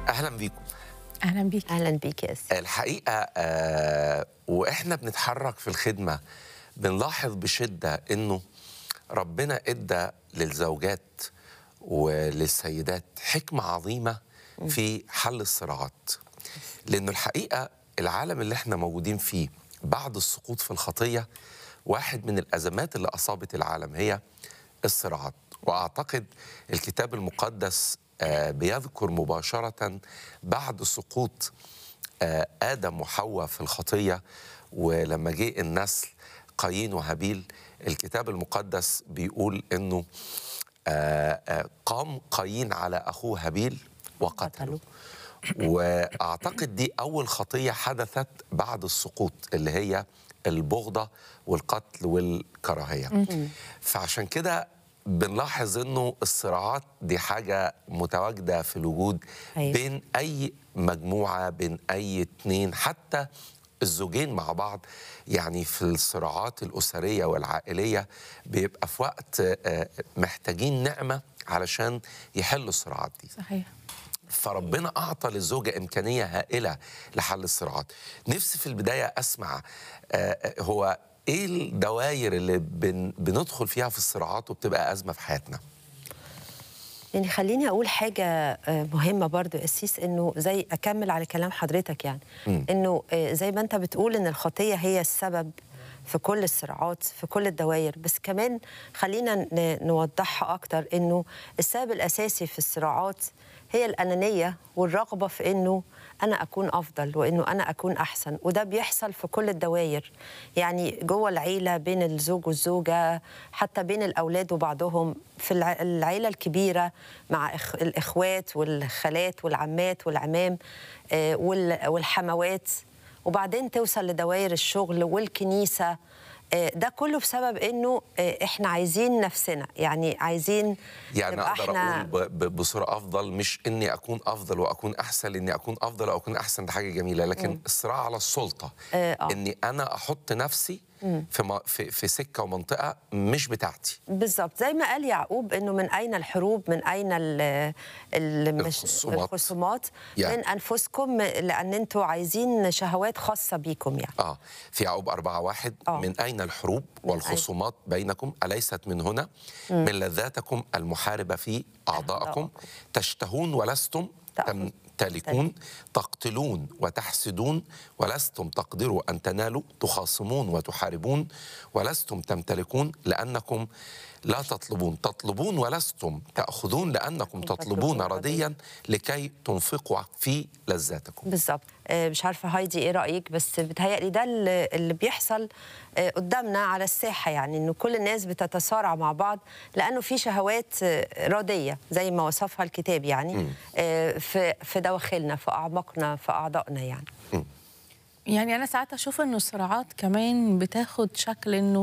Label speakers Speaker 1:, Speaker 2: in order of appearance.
Speaker 1: اهلا بيكم
Speaker 2: اهلا بيك
Speaker 3: اهلا بيك يا اسي
Speaker 1: الحقيقه آه واحنا بنتحرك في الخدمه بنلاحظ بشده انه ربنا ادى للزوجات وللسيدات حكمه عظيمه في حل الصراعات لانه الحقيقه العالم اللي احنا موجودين فيه بعد السقوط في الخطيه واحد من الازمات اللي اصابت العالم هي الصراعات واعتقد الكتاب المقدس آه، بيذكر مباشره بعد سقوط آه، ادم وحواء في الخطيه ولما جه النسل قايين وهابيل الكتاب المقدس بيقول انه آه، آه، قام قايين على اخوه هابيل وقتله واعتقد دي اول خطيه حدثت بعد السقوط اللي هي البغضه والقتل والكراهيه فعشان كده بنلاحظ انه الصراعات دي حاجه متواجده في الوجود
Speaker 3: أيوة.
Speaker 1: بين اي مجموعه بين اي اتنين حتى الزوجين مع بعض يعني في الصراعات الاسريه والعائليه بيبقى في وقت آه، محتاجين نعمه علشان يحلوا الصراعات دي
Speaker 2: صحيح
Speaker 1: فربنا اعطى للزوجه امكانيه هائله لحل الصراعات نفسي في البدايه اسمع آه، هو ايه الدوائر اللي بن بندخل فيها في الصراعات وبتبقى ازمه في حياتنا
Speaker 3: يعني خليني اقول حاجه آه، مهمه برضو يا اسيس انه زي اكمل على كلام حضرتك يعني
Speaker 1: مم.
Speaker 3: انه آه، زي ما انت بتقول ان الخطيه هي السبب في كل الصراعات في كل الدوائر بس كمان خلينا ن- نوضحها اكتر انه السبب الاساسي في الصراعات هي الانانيه والرغبه في انه انا اكون افضل وانه انا اكون احسن وده بيحصل في كل الدوائر يعني جوه العيله بين الزوج والزوجه حتى بين الاولاد وبعضهم في الع- العيله الكبيره مع إخ- الاخوات والخالات والعمات والعمام آه، وال- والحموات وبعدين توصل لدوائر الشغل والكنيسه آه، ده كله بسبب انه آه، احنا عايزين نفسنا يعني عايزين
Speaker 1: يعني
Speaker 3: نبقى
Speaker 1: اقدر
Speaker 3: احنا
Speaker 1: اقول ب- ب- بصوره افضل مش اني اكون افضل واكون احسن لاني اكون افضل او اكون احسن ده حاجه جميله لكن الصراع على السلطه
Speaker 3: آه، آه.
Speaker 1: اني انا احط نفسي في م- في في سكه ومنطقه مش بتاعتي
Speaker 3: بالظبط زي ما قال يعقوب انه من اين الحروب من اين ال ال مش-
Speaker 1: الخصومات.
Speaker 3: الخصومات
Speaker 1: يعني.
Speaker 3: من انفسكم لان انتوا عايزين شهوات خاصه بيكم يعني
Speaker 1: اه في يعقوب أربعة واحد
Speaker 3: آه.
Speaker 1: من أين الحروب
Speaker 3: من
Speaker 1: والخصومات بينكم أليست من هنا من لذاتكم المحاربة في أعضائكم
Speaker 3: أعضائكم.
Speaker 1: تشتهون ولستم
Speaker 3: تأخذ-
Speaker 1: تمتلكون تقتلون وتحسدون ولستم تقدروا أن تنالوا تخاصمون وتحاربون ولستم تمتلكون لأنكم لا تطلبون تطلبون ولستم تأخذون لأنكم تطلبون
Speaker 3: تطلبون
Speaker 1: رديا لكي تنفقوا في لذاتكم
Speaker 3: بالظبط آه، مش عارفه هايدي ايه رايك بس بتهيألي ده اللي اللي بيحصل آه، قدامنا على الساحه يعني انه كل الناس بتتصارع مع بعض لانه في شهوات آه، رديه زي ما وصفها الكتاب يعني آه، في في دواخلنا في اعماقنا في اعضائنا يعني
Speaker 2: يعني انا ساعات اشوف انه الصراعات كمان بتاخد شكل انه